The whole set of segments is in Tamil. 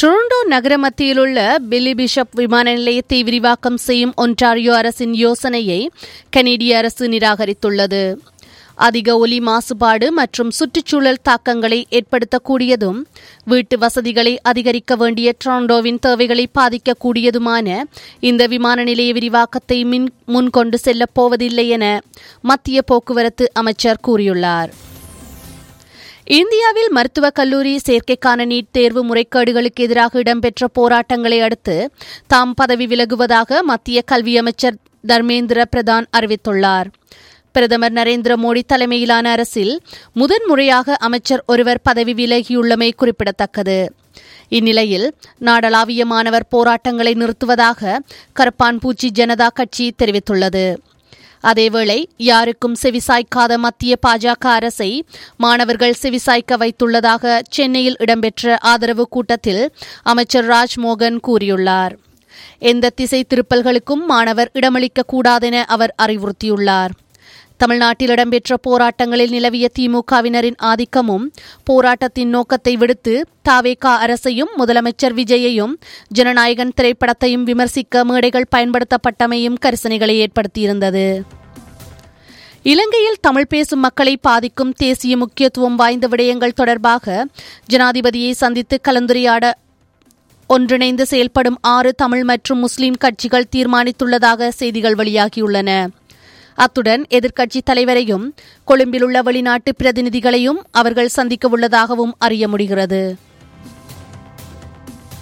டொரண்டோ நகர மத்தியிலுள்ள பில்லி பிஷப் விமான நிலையத்தை விரிவாக்கம் செய்யும் ஒன்டாரியோ அரசின் யோசனையை கனேடிய அரசு நிராகரித்துள்ளது அதிக ஒலி மாசுபாடு மற்றும் சுற்றுச்சூழல் தாக்கங்களை ஏற்படுத்தக்கூடியதும் வீட்டு வசதிகளை அதிகரிக்க வேண்டிய டொரண்டோவின் தேவைகளை பாதிக்கக்கூடியதுமான இந்த விமான நிலைய விரிவாக்கத்தை மின் முன்கொண்டு செல்லப் போவதில்லை என மத்திய போக்குவரத்து அமைச்சர் கூறியுள்ளார் இந்தியாவில் மருத்துவக் கல்லூரி சேர்க்கைக்கான நீட் தேர்வு முறைகேடுகளுக்கு எதிராக இடம்பெற்ற போராட்டங்களை அடுத்து தாம் பதவி விலகுவதாக மத்திய கல்வி அமைச்சர் தர்மேந்திர பிரதான் அறிவித்துள்ளார் பிரதமர் நரேந்திர மோடி தலைமையிலான அரசில் முதன்முறையாக அமைச்சர் ஒருவர் பதவி விலகியுள்ளமை குறிப்பிடத்தக்கது இந்நிலையில் நாடளாவிய மாணவர் போராட்டங்களை நிறுத்துவதாக கரப்பான்பூச்சி ஜனதா கட்சி தெரிவித்துள்ளது அதேவேளை யாருக்கும் செவிசாய்க்காத மத்திய பாஜக அரசை மாணவர்கள் செவிசாய்க்க வைத்துள்ளதாக சென்னையில் இடம்பெற்ற ஆதரவு கூட்டத்தில் அமைச்சர் ராஜ்மோகன் கூறியுள்ளார் எந்த திசை திருப்பல்களுக்கும் மாணவர் இடமளிக்க கூடாதென அவர் அறிவுறுத்தியுள்ளார் தமிழ்நாட்டில் இடம்பெற்ற போராட்டங்களில் நிலவிய திமுகவினரின் ஆதிக்கமும் போராட்டத்தின் நோக்கத்தை விடுத்து தாவேகா அரசையும் முதலமைச்சர் விஜயையும் ஜனநாயகன் திரைப்படத்தையும் விமர்சிக்க மேடைகள் பயன்படுத்தப்பட்டமையும் கரிசனைகளை ஏற்படுத்தியிருந்தது இலங்கையில் தமிழ் பேசும் மக்களை பாதிக்கும் தேசிய முக்கியத்துவம் வாய்ந்த விடயங்கள் தொடர்பாக ஜனாதிபதியை சந்தித்து கலந்துரையாட ஒன்றிணைந்து செயல்படும் ஆறு தமிழ் மற்றும் முஸ்லிம் கட்சிகள் தீர்மானித்துள்ளதாக செய்திகள் வெளியாகியுள்ளன அத்துடன் எதிர்க்கட்சித் தலைவரையும் கொழும்பில் உள்ள வெளிநாட்டு பிரதிநிதிகளையும் அவர்கள் சந்திக்க உள்ளதாகவும் அறிய முடிகிறது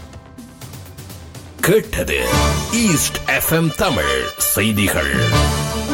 கேட்டது ஈஸ்ட் எஃப்எம் தமிழ் செய்திகள்